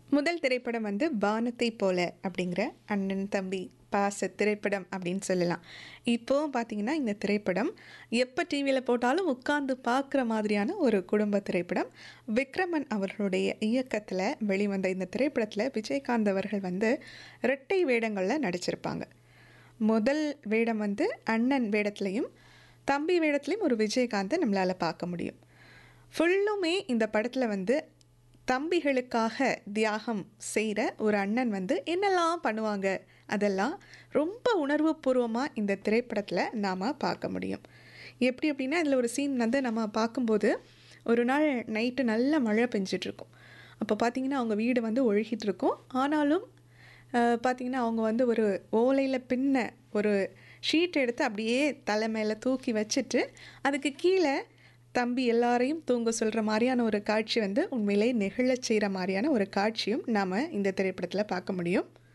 முதல் திரைப்படம் வந்து "வானத்தை போல" அப்படிங்கிற அண்ணன், தம்பி பாச திரைப்படம் அப்படின்னு சொல்லலாம். இப்போவும் பார்த்தீங்கன்னா, இந்த திரைப்படம் எப்ப டிவியில போட்டாலும் உட்கார்ந்து பார்க்குற மாதிரியான ஒரு குடும்ப திரைப்படம். விக்ரமன் அவர்களுடைய இயக்கத்தில வெளிவந்த இந்த திரைப்படத்தில விஜயகாந்த் அவர்கள் வந்து இரட்டை வேடங்கள்ல நடிச்சிருப்பாங்க. முதல் வேடம் வந்து அண்ணன் வேடத்திலயும், தம்பி வேடத்திலயும் ஒரு விஜயகாந்த நம்மளால பார்க்க முடியும். ஃபுல்லுமே இந்த படத்தில வந்து தம்பிகளுக்காக தியாகம் செய்ற ஒரு அண்ணன் வந்து என்னெல்லாம் பண்ணுவாங்க, அதெல்லாம் ரொம்ப உணர்வுபூர்வமா இந்த திரைப்படத்தில நாம பார்க்க முடியும். எப்படி அப்படின்னா, இதில ஒரு சீன் வந்து நம்ம பார்க்கும்போது, ஒரு நாள் நைட்டு நல்ல மழை பெஞ்சிட்டுருக்கும். அப்போ பார்த்தீங்கன்னா, அவங்க வீடு வந்து ஒழுகிட்டுருக்கும். ஆனாலும் அ பார்த்தீங்கன்னா, அவங்க வந்து ஒரு ஓலையில பின்ன ஒரு ஷீட் எடுத்து அப்படியே தலை மேல தூக்கி வச்சுட்டு, அதுக்கு கீழ தம்பி எல்லாரையும் தூங்க சொல்ற மாரியான ஒரு காட்சி வந்து உண்மையிலேயே நெகிழச் செய்ற மாரியான ஒரு காட்சியும் நாம இந்த திரைப்படத்தில பார்க்க முடியும்.